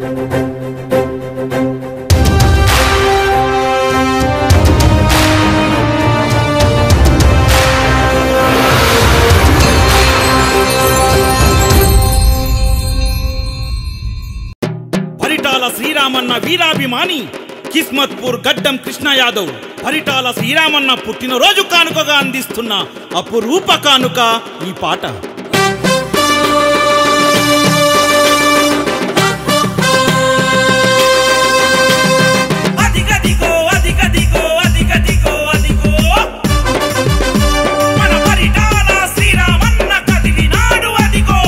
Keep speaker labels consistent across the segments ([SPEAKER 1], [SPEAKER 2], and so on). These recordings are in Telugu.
[SPEAKER 1] పరిటాల శ్రీరామన్న వీరాభిమాని కిస్మత్పూర్ గడ్డం కృష్ణ యాదవ్ పరిటాల శ్రీరామన్న పుట్టినరోజు కానుకగా అందిస్తున్న అపురూప కానుక ఈ పాట అదిగదిగో అదిగదిగో అదిగదిగో అదిగో మన పరిటాల శ్రీరామన్న కదిలినాడు అదిగో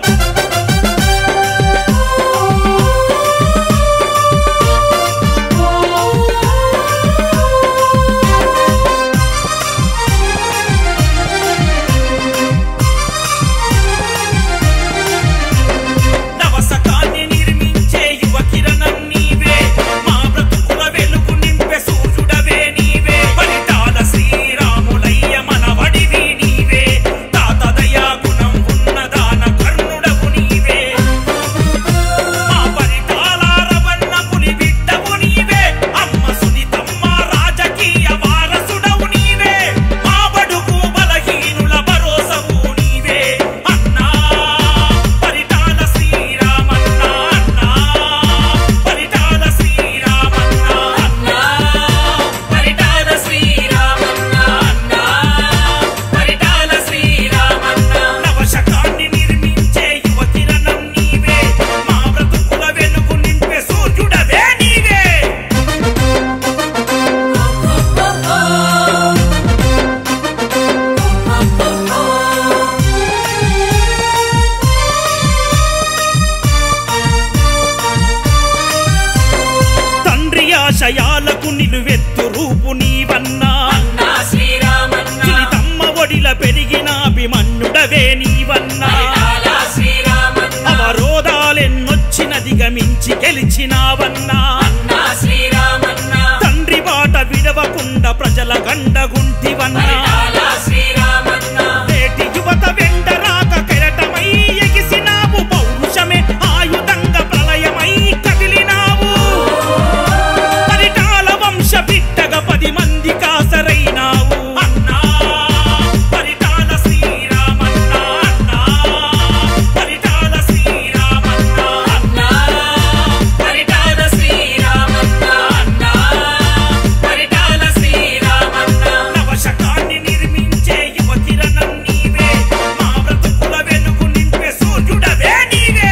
[SPEAKER 1] నవసకాన్ని నిర్మించే యువ కిరణం నీవే మా బ్రతుకుల వెలుగు నింపే సూర్యుడవే నీవే ఫలితాల శ్రీరాములయ్య మనవడివి నీవే తాత దయా గుణం ఉన్న దాన కర్ణుడవు నీవే మా పరిటాల రవణ పులి బిడ్డవు నీవే అమ్మ సునీతమ్మ రాజకీయ వారసుడవు నీవే మా బడుగు బలహీనుల భరోసవు నీవే అన్నా పరిటాల శ్రీరామన్న అన్నా పరిటాల శ్రీరామన్న అన్నా పరిటాల శ్రీరామన్న అన్నా పరిటాల శ్రీరామన్న నవశకాన్ని నిర్మించే యువ కిరణం నీవే మా బ్రతుకుల వెలుగు నింపే సూర్యుడవే నీవే తండ్రి ఆశయాలకు నిలువెత్తు రూపు నీవన్నా
[SPEAKER 2] అన్నా శ్రీరామన్న
[SPEAKER 1] తమ్మ ఒడిల పెరిగిన అభిమన్యుడవే నీవన్నా
[SPEAKER 2] పరిటాల శ్రీరామన్న
[SPEAKER 1] అవరోధాలెన్నొచ్చినది గమించి గెలిచినావన్నా
[SPEAKER 2] అన్నా శ్రీరామన్న
[SPEAKER 1] తండ్రి బాట విడవకుండా ప్రజల గండగుంటివన్నా
[SPEAKER 2] పరిటాల శ్రీరామన్న
[SPEAKER 1] నేటి యువత వెంట రాక కెరటమై ఎగిసినావు పౌరుషమే ఆయుధంగా ప్రళయమై కదిలినావు పరిటాల వంశ బిడ్డగా పది మంది కాసరైనావు అన్నా పరిటాల శ్రీరామన్న అన్నా పరిటాల శ్రీరామన్న
[SPEAKER 2] అన్నా పరిటాల శ్రీరామన్న అన్నా పరిటాల శ్రీరామన్న
[SPEAKER 1] నవశకాన్ని నిర్మించే యువ కిరణం నీవే మా బ్రతుకుల వెలుగు నింపే సూర్యుడవే నీవే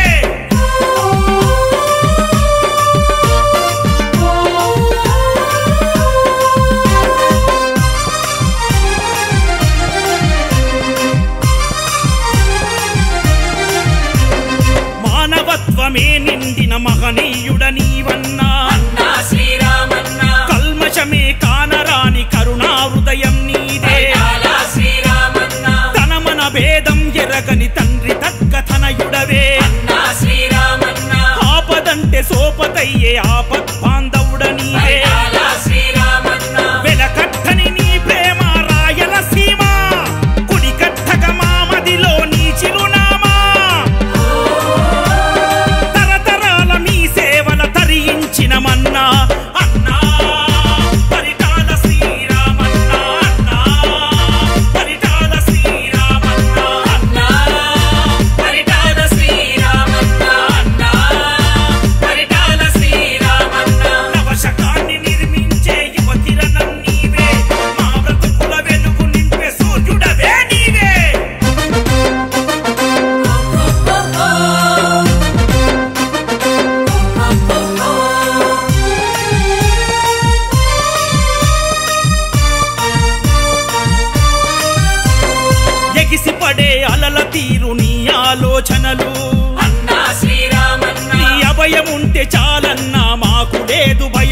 [SPEAKER 1] మానవత్వమే నిండిన మహనీయుడ నీవన్నా
[SPEAKER 2] అన్నా శ్రీరామన్న
[SPEAKER 1] కల్మషమే కానరాని కరుణా హృదయం నీదే
[SPEAKER 2] పరిటాల శ్రీరామన్న
[SPEAKER 1] తనమన భేదం ఎరగని తండ్రి తగ్గతనయుడవే
[SPEAKER 2] అన్నా శ్రీరామన్న
[SPEAKER 1] ఆపదంటే సోపతయ్యే ఆపద్ బాంధవుడ నీవే
[SPEAKER 2] పరిటాల శ్రీరామన్న
[SPEAKER 1] వెలకట్టని నీ ప్రేమ రాయల సీమ కుడి కట్టక మామదిలో నీ చిరునామా తరతరాల మీ సేవల తరించిన మన్నా అన్నా పరిటాల శ్రీరామన్న అన్నా పరిటాల శ్రీరామన్న
[SPEAKER 2] అన్నా పరిటాల శ్రీరామన్న అన్నా పరిటాల శ్రీరామన్న
[SPEAKER 1] నవశకాన్ని నిర్మించే యువ కిరణం నీవే మా బ్రతుకుల వెలుగు నింపే సూర్యుడవే నీవే ఎగిసిపడే అలల తీరు నీ ఆలోచనలు
[SPEAKER 2] అన్నా శ్రీరామన్న
[SPEAKER 1] నీ అభయముంటే చాలన్నా మాకు లేదు భయం